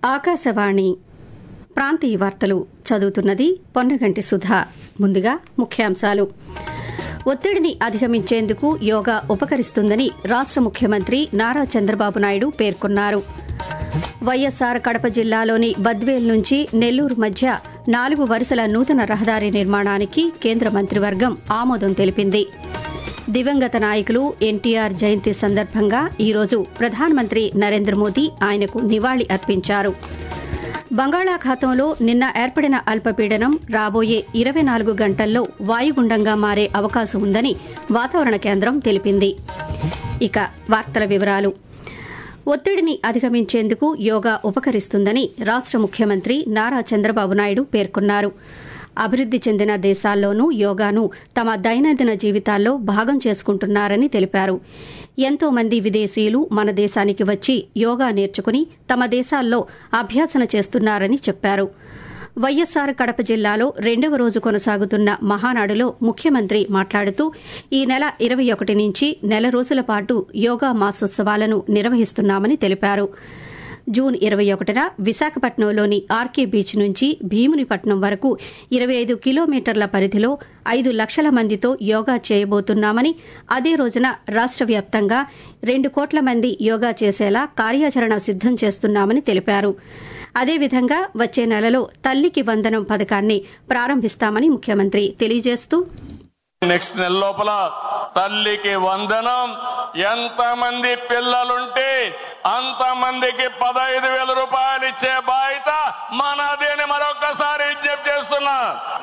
ఆకాశవాణి ప్రాంతీయ వార్తలు చదువుతున్నది పొన్నగంటి సుధా ముందుగా ముఖ్యాంశాలు ఒత్తిడిని అధిగమించేందుకు యోగా ఉపకరిస్తుందని రాష్ట ముఖ్యమంత్రి నారా చంద్రబాబు నాయుడు పేర్కొన్నారు వైఎస్సార్ కడప జిల్లాలోని బద్వేల్ నుంచి నెల్లూరు మధ్య నాలుగు వరుసల నూతన రహదారి నిర్మాణానికి కేంద్ర మంత్రివర్గం ఆమోదం తెలిపింది దివంగత నాయకులు ఎన్టీఆర్ జయంతి సందర్భంగా ఈరోజు ప్రధానమంత్రి నరేంద్ర మోదీ ఆయనకు నివాళి అర్పించారు బంగాళాఖాతంలో నిన్న ఏర్పడిన అల్పపీడనం రాబోయే ఇరవై నాలుగు గంటల్లో వాయుగుండంగా మారే అవకాశం ఉందని వాతావరణ కేంద్రం తెలిపింది ఇక వార్తల వివరాలు ఒత్తిడిని అధిగమించేందుకు యోగా ఉపకరిస్తుందని రాష్ట ముఖ్యమంత్రి నారా చంద్రబాబు నాయుడు పేర్కొన్నారు అభివృద్ది చెందిన దేశాల్లోనూ యోగాను తమ దైనందిన జీవితాల్లో భాగం చేసుకుంటున్నారని తెలిపారు ఎంతో మంది విదేశీయులు మన దేశానికి వచ్చి యోగా నేర్చుకుని తమ దేశాల్లో అభ్యాసన చేస్తున్నారని చెప్పారు వైఎస్సార్ కడప జిల్లాలో రెండవ రోజు కొనసాగుతున్న మహానాడులో ముఖ్యమంత్రి మాట్లాడుతూ ఈ నెల ఇరవై ఒకటి నుంచి నెల రోజుల పాటు యోగా మాసోత్సవాలను నిర్వహిస్తున్నామని తెలిపారు జూన్ ఇరవై ఒకటిన విశాఖపట్నంలోని ఆర్కే బీచ్ నుంచి భీమునిపట్నం వరకు ఇరవై ఐదు కిలోమీటర్ల పరిధిలో ఐదు లక్షల మందితో యోగా చేయబోతున్నామని అదే రోజున రాష్ట వ్యాప్తంగా రెండు కోట్ల మంది యోగా చేసేలా కార్యాచరణ సిద్దం చేస్తున్నామని తెలిపారు అదేవిధంగా వచ్చే నెలలో తల్లికి వందనం పథకాన్ని ప్రారంభిస్తామని ముఖ్యమంత్రి తెలియజేస్తూ నెక్స్ట్ నెల లోపల తల్లికి వందనం ఎంత మంది పిల్లలుంటే అంత మందికి పదహైదు వేల రూపాయలు ఇచ్చే బాధ్యత మనదేని మరొకసారి విజ్ఞప్తి చేస్తున్నా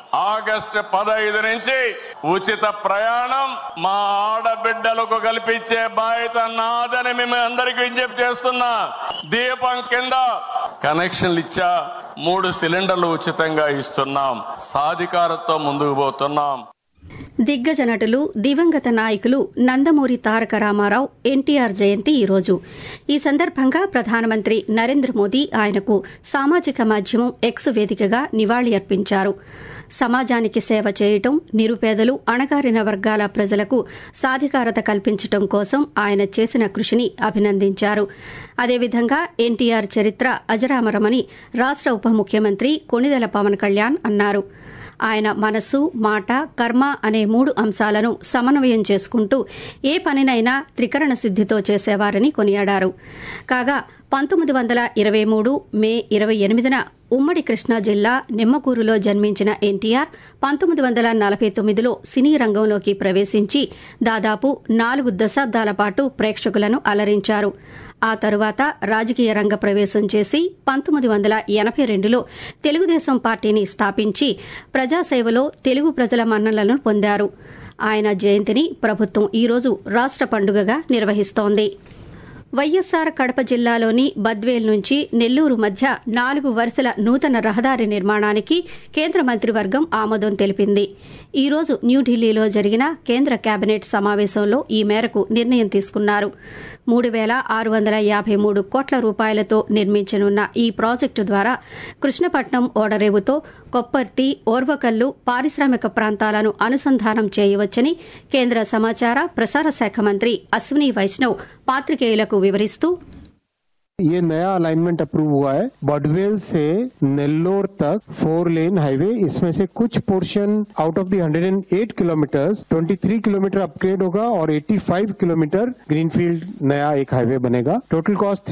ఆగస్టు పదహైదు నుంచి ఉచిత ప్రయాణం మా ఆడబిడ్డలకు కల్పించే బాధ్యత నాదని మేము అందరికి విజ్ఞప్తి చేస్తున్నా దీపం కింద కనెక్షన్లు ఇచ్చా మూడు సిలిండర్లు ఉచితంగా ఇస్తున్నాం సాధికారతో ముందుకు పోతున్నాం దిగ్గజ నటులు దివంగత నాయకులు నందమూరి తారక రామారావు ఎన్టీఆర్ జయంతి ఈరోజు ఈ సందర్భంగా ప్రధానమంత్రి నరేంద్ర మోదీ ఆయనకు సామాజిక మాధ్యమం ఎక్స్ వేదికగా నివాళి అర్పించారు సమాజానికి సేవ చేయటం నిరుపేదలు అణగారిన వర్గాల ప్రజలకు సాధికారత కల్పించటం కోసం ఆయన చేసిన కృషిని అభినందించారు అదేవిధంగా ఎన్టీఆర్ చరిత్ర అజరామరమని రాష్ట ఉప ముఖ్యమంత్రి కొణిదెల పవన్ కళ్యాణ్ అన్నారు ఆయన మనసు మాట కర్మ అనే మూడు అంశాలను సమన్వయం చేసుకుంటూ ఏ పనినైనా త్రికరణ సిద్దితో చేసేవారని కొనియాడారు కాగా పంతొమ్మిది వందల ఇరవై మూడు మే ఇరవై ఎనిమిదిన ఉమ్మడి కృష్ణా జిల్లా నిమ్మకూరులో జన్మించిన ఎన్టీఆర్ పంతొమ్మిది వందల నలభై తొమ్మిదిలో సినీ రంగంలోకి ప్రవేశించి దాదాపు నాలుగు దశాబ్దాల పాటు ప్రేక్షకులను అలరించారు ఆ తరువాత రాజకీయ రంగ ప్రవేశం చేసి పంతొమ్మిది వందల ఎనభై రెండులో తెలుగుదేశం పార్టీని స్థాపించి ప్రజాసేవలో తెలుగు ప్రజల మన్ననలను పొందారు ఆయన జయంతిని ప్రభుత్వం ఈరోజు రాష్ట పండుగగా నిర్వహిస్తోంది వైఎస్సార్ కడప జిల్లాలోని బద్వేల్ నుంచి నెల్లూరు మధ్య నాలుగు వరుసల నూతన రహదారి నిర్మాణానికి కేంద్ర మంత్రివర్గం ఆమోదం తెలిపింది ఈ రోజు న్యూఢిల్లీలో జరిగిన కేంద్ర కేబినెట్ సమావేశంలో ఈ మేరకు నిర్ణయం తీసుకున్నారు మూడు వేల ఆరు వందల యాభై మూడు కోట్ల రూపాయలతో నిర్మించనున్న ఈ ప్రాజెక్టు ద్వారా కృష్ణపట్నం ఓడరేవుతో కొప్పర్తి ఓర్వకల్లు పారిశ్రామిక ప్రాంతాలను అనుసంధానం చేయవచ్చని కేంద్ర సమాచార ప్రసార శాఖ మంత్రి అశ్విని వైష్ణవ్ పాత్రికేయులకు వివరిస్తూ ये नया अलाइनमेंट अप्रूव हुआ है बडवेल से नेल्लोर तक फोर लेन हाईवे इसमें से कुछ portion out of the 108 kilometre 23 kilometre upgrade होगा और 85 किलोमीटर ग्रीनफील्ड नया एक हाईवे बनेगा टोटल कॉस्ट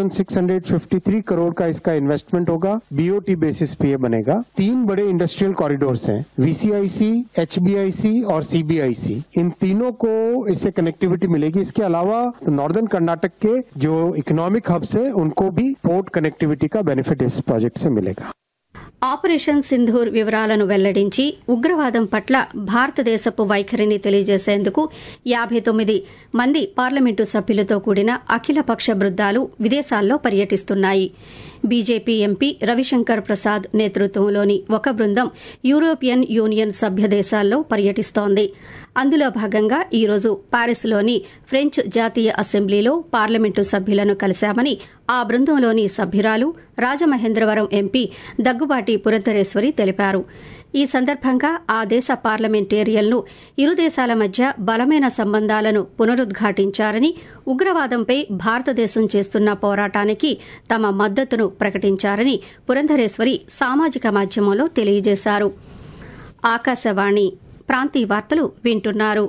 3653 करोड़ का इसका इन्वेस्टमेंट होगा बीओटी बेसिस पे ये बनेगा तीन बड़े इंडस्ट्रियल कॉरिडोर्स हैं वीसीआईसी एचबीआईसी और सीबीआईसी इन तीनों को इससे कनेक्टिविटी मिलेगी इसके अलावा नॉर्दर्न कर्नाटक के जो इकोनॉमिक हब्स है उनको भी पोर्ट कनेक्टिविटी का बेनिफिट इस प्रोजेक्ट से मिलेगा ఆపరేషన్ సింధూర్ వివరాలను వెల్లడించి ఉగ్రవాదం పట్ల భారతదేశపు వైఖరిని తెలియజేసేందుకు యాబై తొమ్మిది మంది పార్లమెంటు సభ్యులతో కూడిన అఖిలపక్ష బృందాలు విదేశాల్లో పర్యటిస్తున్నాయి బీజేపీ ఎంపీ రవిశంకర్ ప్రసాద్ నేతృత్వంలోని ఒక బృందం యూరోపియన్ యూనియన్ సభ్య దేశాల్లో పర్యటిస్తోంది అందులో భాగంగా ఈరోజు పారిస్లోని ఫ్రెంచ్ జాతీయ అసెంబ్లీలో పార్లమెంటు సభ్యులను కలిశామని ఆ బృందంలోని సభ్యురాలు రాజమహేంద్రవరం ఎంపీ దగ్గుబాటి పురంధరేశ్వరి తెలిపారు ఈ సందర్భంగా ఆ దేశ పార్లమెంటేరియన్లు ఇరు దేశాల మధ్య బలమైన సంబంధాలను పునరుద్ఘాటించారని ఉగ్రవాదంపై భారతదేశం చేస్తున్న పోరాటానికి తమ మద్దతును ప్రకటించారని పురంధరేశ్వరి సామాజిక మాధ్యమంలో తెలియజేశారు ఆకాశవాణి ప్రాంతీయ వార్తలు వింటున్నారు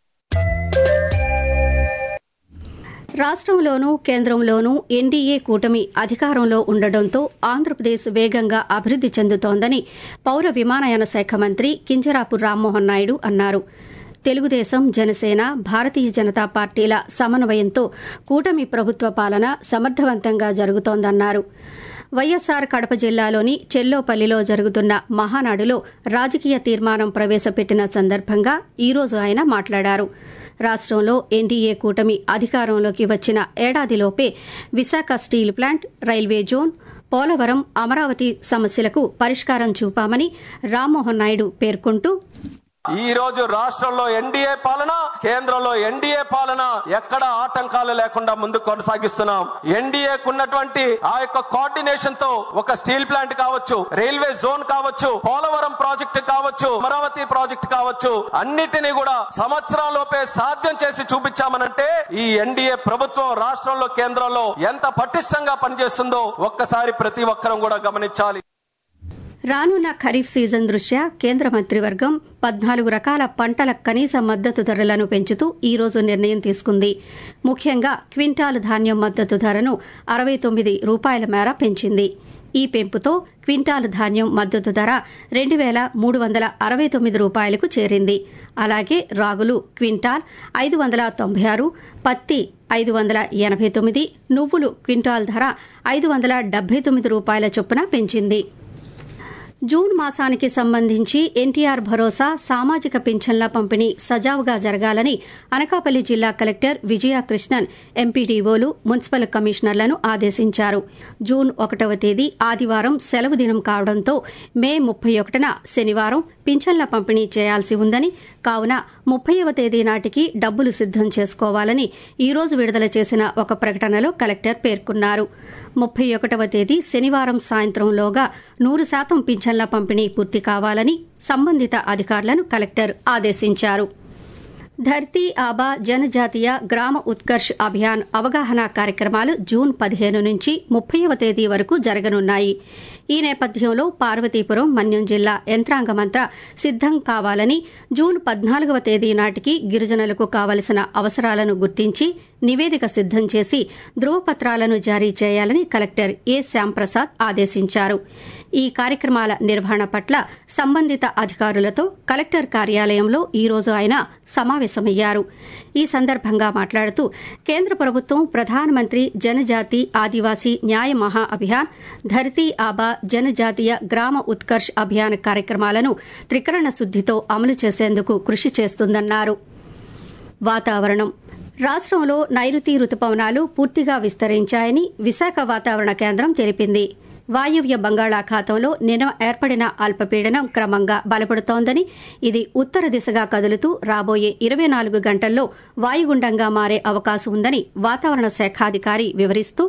రాష్ట్రంలోనూ కేంద్రంలోనూ ఎన్డీఏ కూటమి అధికారంలో ఉండడంతో ఆంధ్రప్రదేశ్ వేగంగా అభివృద్ది చెందుతోందని పౌర విమానయాన శాఖ మంత్రి కింజరాపు రామ్మోహన్ నాయుడు అన్నారు తెలుగుదేశం జనసేన భారతీయ జనతా పార్టీల సమన్వయంతో కూటమి ప్రభుత్వ పాలన సమర్థవంతంగా జరుగుతోందన్నారు వైఎస్సార్ కడప జిల్లాలోని చెల్లోపల్లిలో జరుగుతున్న మహానాడులో రాజకీయ తీర్మానం ప్రవేశపెట్టిన సందర్భంగా ఈరోజు ఆయన మాట్లాడారు రాష్ట్రంలో ఎన్డీఏ కూటమి అధికారంలోకి వచ్చిన ఏడాదిలోపే Visakha steel plant railway zone Polavaram Amaravati సమస్యలకు పరిష్కారం చూపామని రామ్మోహన్ నాయుడు పేర్కొంటూ ఈ రోజు రాష్ట్రంలో ఎన్డీఏ పాలన కేంద్రంలో ఎన్డీఏ పాలన ఎక్కడ ఆటంకాలు లేకుండా ముందుకు కొనసాగిస్తున్నాం ఎన్డీఏకు ఉన్నటువంటి ఆ యొక్క కోఆర్డినేషన్ తో ఒక స్టీల్ ప్లాంట్ కావచ్చు రైల్వే జోన్ కావచ్చు పోలవరం ప్రాజెక్టు కావచ్చు అమరావతి ప్రాజెక్టు కావచ్చు అన్నిటినీ కూడా సంవత్సరంలోపే సాధ్యం చేసి చూపించామనంటే ఈ ఎన్డీఏ ప్రభుత్వం రాష్ట్రంలో కేంద్రంలో ఎంత పటిష్టంగా పనిచేస్తుందో ఒక్కసారి ప్రతి ఒక్కరం కూడా గమనించాలి రానున్న ఖరీఫ్ సీజన్ దృష్ట్యా కేంద్ర మంత్రివర్గం పద్నాలుగు రకాల పంటల కనీస మద్దతు ధరలను పెంచుతూ ఈ రోజు నిర్ణయం తీసుకుంది ముఖ్యంగా క్వింటాలు ధాన్యం మద్దతు ధరను అరవై తొమ్మిది రూపాయల మేర పెంచింది ఈ పెంపుతో క్వింటాలు ధాన్యం మద్దతు ధర రెండు వేల మూడు వందల అరవై తొమ్మిది రూపాయలకు చేరింది అలాగే రాగులు క్వింటాల్ ఐదు వందల తొంభై ఆరు పత్తి ఐదు వందల ఎనభై తొమ్మిది నువ్వులు క్వింటాల్ ధర ఐదు వందల డెబ్బై తొమ్మిది రూపాయల చొప్పున పెంచింది జూన్ మాసానికి సంబంధించి ఎన్టీఆర్ భరోసా సామాజిక పింఛన్ల పంపిణీ సజావుగా జరగాలని అనకాపల్లి జిల్లా కలెక్టర్ విజయకృష్ణన్ ఎంపీడీఓలు మున్సిపల్ కమిషనర్లను ఆదేశించారు జూన్ ఒకటవ తేదీ ఆదివారం సెలవు దినం కావడంతో మే ముప్పై ఒకటిన శనివారం పింఛన్ల పంపిణీ చేయాల్సి ఉందని కావున ముప్పైవ తేదీ నాటికి డబ్బులు సిద్దం చేసుకోవాలని ఈ రోజు విడుదల చేసిన ఒక ప్రకటనలో కలెక్టర్ పేర్కొన్నారు ముప్పై ఒకటవ తేదీ శనివారం సాయంత్రంలోగా నూరు శాతం పింఛన్ల పంపిణీ పూర్తి కావాలని సంబంధిత అధికారులను కలెక్టర్ ఆదేశించారు ధర్తీ ఆబా జనజాతీయ గ్రామ ఉత్కర్ష్ అభియాన్ అవగాహన కార్యక్రమాలు జూన్ పదిహేను నుంచి ముప్పైవ తేదీ వరకు జరగనున్నాయి ఈ నేపథ్యంలో పార్వతీపురం మన్యం జిల్లా యంత్రాంగమంతా సిద్దం కావాలని జూన్ పద్నాలుగవ తేదీ నాటికి గిరిజనులకు కావలసిన అవసరాలను గుర్తించి నివేదిక సిద్దం చేసి ధృవపత్రాలను జారీ చేయాలని కలెక్టర్ ఏ శ్యాంప్రసాద్ ఆదేశించారు ఈ కార్యక్రమాల నిర్వహణ పట్ల సంబంధిత అధికారులతో కలెక్టర్ కార్యాలయంలో ఈ రోజు ఆయన సమావేశమయ్యారు ఈ సందర్భంగా మాట్లాడుతూ కేంద్ర ప్రభుత్వం ప్రధానమంత్రి జనజాతి ఆదివాసీ న్యాయ మహా అభియాన్ ధరతీ ఆబా జనజాతీయ గ్రామ ఉత్కర్ష్ అభియాన్ కార్యక్రమాలను త్రికరణ శుద్దితో అమలు చేసేందుకు కృషి చేస్తుందన్నారు వాతావరణం రాష్ట్రంలో నైరుతి రుతుపవనాలు పూర్తిగా విస్తరించాయని విశాఖ వాతావరణ కేంద్రం తెలిపింది వాయువ్య బంగాళాఖాతంలో నిన్న ఏర్పడిన అల్పపీడనం క్రమంగా బలపడుతోందని ఇది ఉత్తర దిశగా కదులుతూ రాబోయే ఇరవై నాలుగు గంటల్లో వాయుగుండంగా మారే అవకాశం ఉందని వాతావరణ శాఖాధికారి వివరిస్తూ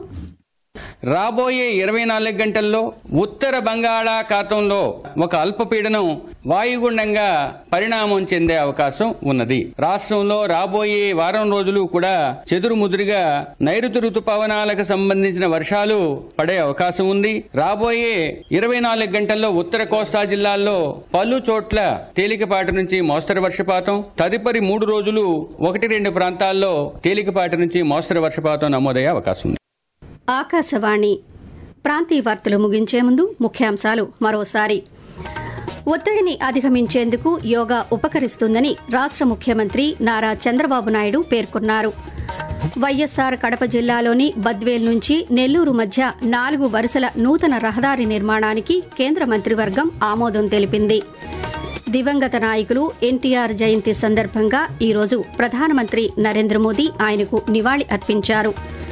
రాబోయే ఇరవై నాలుగు గంటల్లో ఉత్తర బంగాళాఖాతంలో ఒక అల్పపీడనం వాయుగుండంగా పరిణామం చెందే అవకాశం ఉన్నది రాష్ట్రంలో రాబోయే వారం రోజులు కూడా చెదురుముదురుగా నైరుతి రుతుపవనాలకు సంబంధించిన వర్షాలు పడే అవకాశం ఉంది రాబోయే ఇరవై నాలుగు గంటల్లో ఉత్తర కోస్తా జిల్లాల్లో పలు చోట్ల తేలికపాటి నుంచి మోస్తరు వర్షపాతం తదుపరి మూడు రోజులు ఒకటి రెండు ప్రాంతాల్లో తేలికపాటి నుంచి మోస్తరు వర్షపాతం నమోదయ్యే అవకాశం ఉంది ఆకాశవాణి ప్రాంతీయ వార్తలు ముగించే ముందు ముఖ్యాంశాలు మరోసారి ఒత్తిడిని అధిగమించేందుకు యోగా ఉపకరిస్తుందని రాష్ట ముఖ్యమంత్రి నారా చంద్రబాబు నాయుడు పేర్కొన్నారు వైఎస్సార్ కడప జిల్లాలోని బద్వేల్ నుంచి నెల్లూరు మధ్య నాలుగు వరుసల నూతన రహదారి నిర్మాణానికి కేంద్ర మంత్రివర్గం ఆమోదం తెలిపింది దివంగత నాయకులు ఎన్టీఆర్ జయంతి సందర్భంగా ఈరోజు ప్రధానమంత్రి నరేంద్ర మోదీ ఆయనకు నివాళి అర్పించారు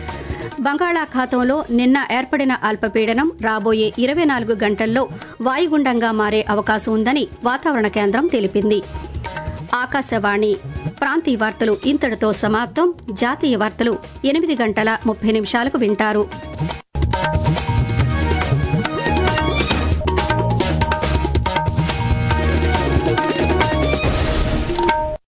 బంగాళాఖాతంలో నిన్న ఏర్పడిన అల్పపీడనం రాబోయే ఇరవై నాలుగు గంటల్లో వాయుగుండంగా మారే అవకాశం ఉందని వాతావరణ కేంద్రం తెలిపింది ఆకాశవాణి ప్రాంతీయ వార్తలు ఇంతటితో సమాప్తం జాతీయ వార్తలు ఎనిమిది గంటల ముప్పై నిమిషాలకు వింటారు